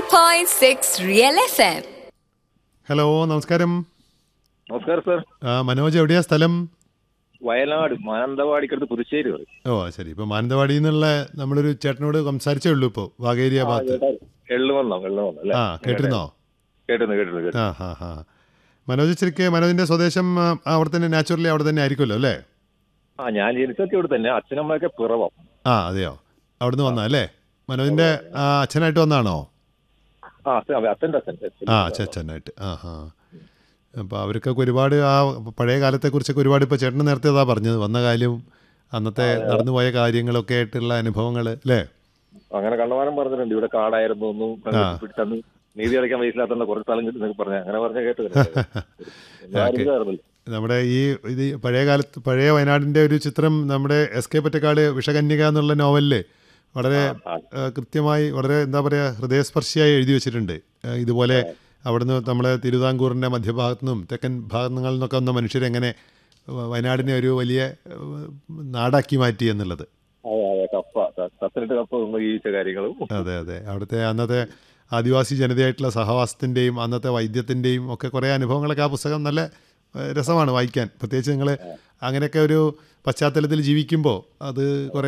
90.6 Real FM. Hello നമസ്കാരം നമസ്കാരം sir ആ, മനോജ് എവിടെയാ സ്ഥലം വയനാട് മാനന്തവാടിക്കടുത്ത് പുതുശ്ശേരി പറയും ഓ ശരി ഇപ്പൊ മാനന്തവാടി എന്നുള്ള നമ്മളൊരു ചേട്ടനോട് സംസാരിച്ചേ ഉള്ളൂ ഇപ്പോൾ വാഗേരിയ ഭാഗത്ത് എള്ളുവന്നോ എള്ളുവന്നോ അല്ലേ ആ കേട്ടിരുന്നോ കേട്ടിരുന്നു കേട്ടിരുന്നു കേട്ടു ആ ഹാ ഹാ മനോജ് ശരിക്ക് മനോജിന്റെ സ്വദേശം ആ, അവിടെ തന്നെ നാച്ചുറലി അവിടെ തന്നെ ആയിരിക്കുമല്ലോ അല്ലേ ആ ഞാൻ ജനിച്ചൊക്കെ ഇവിടെ തന്നെ അച്ഛനമ്മയൊക്കെ പിറവം ആ അതെയോ അവിടുന്ന് വന്നാ അല്ലേ മനോജിന്റെ ആ, അച്ഛനായിട്ട് വന്നാണോ ആ അച്ഛൻ അതെ, അച്ഛൻ്റെ അച്ഛൻ ആ അച്ഛൻ അച്ഛനായിട്ട് ആ ഹാ അപ്പോൾ അവർക്കൊക്കെ ഒരുപാട് ആ പഴയ കാലത്തെക്കുറിച്ചൊക്കെ ഒരുപാട് ഇപ്പോൾ ചേട്ടൻ നേരത്തെ അതാ പറഞ്ഞത് വന്ന കാര്യം അന്നത്തെ നടന്നുപോയ കാര്യങ്ങളൊക്കെ ആയിട്ടുള്ള അനുഭവങ്ങൾ അല്ലേ അങ്ങനെ കണ്ടമാനം പറഞ്ഞിട്ടുണ്ട് ഇവിടെ കാടായിരുന്നു ഒന്നും പിടിച്ചന്ന് നീതി അടയ്ക്കാൻ വയസ്സിലാത്തണ്ട കുറച്ച് സ്ഥലം കിട്ടി എന്നൊക്കെ പറഞ്ഞു അങ്ങനെ പറഞ്ഞ കേട്ടു ഓക്കേ. നമ്മുടെ ഈ ഇത് പഴയ കാലത്ത് പഴയ വയനാടിൻ്റെ ഒരു ചിത്രം നമ്മുടെ എസ് കെ പൊറ്റക്കാട് വിഷകന്യക എന്നുള്ള നോവലിൽ വളരെ ആ. ആ, കൃത്യമായി വളരെ എന്താ പറയുക ഹൃദയസ്പർശിയായി എഴുതി വെച്ചിട്ടുണ്ട് ആ, ഇതുപോലെ അവിടുന്ന് നമ്മളെ തിരുവിതാംകൂറിൻ്റെ മധ്യഭാഗത്തു നിന്നും തെക്കൻ ഭാഗങ്ങളിൽ നിന്നൊക്കെ വന്ന മനുഷ്യരെങ്ങനെ വ- വയനാടിനെ ഒരു വലിയ ആ, നാടാക്കി മാറ്റി എന്നുള്ളത് അതെ അതെ കപ്പ സത്തിനിട്ട് കപ്പ തിന്ന് ജീവിച്ച കാര്യങ്ങളും അതെ അതെ അവിടുത്തെ അന്നത്തെ ആദിവാസി ജനതയായിട്ടുള്ള സഹവാസത്തിൻ്റെയും അന്നത്തെ വൈദ്യത്തിൻ്റെയും ഒക്കെ കുറേ അനുഭവങ്ങളൊക്കെ ആ പുസ്തകം നല്ല ഏഹ്, രസമാണ് വായിക്കാൻ പ്രത്യേകിച്ച് നിങ്ങൾ അങ്ങനെയൊക്കെ ഒരു പശ്ചാത്തലത്തിൽ ജീവിക്കുമ്പോൾ അത് കുറേ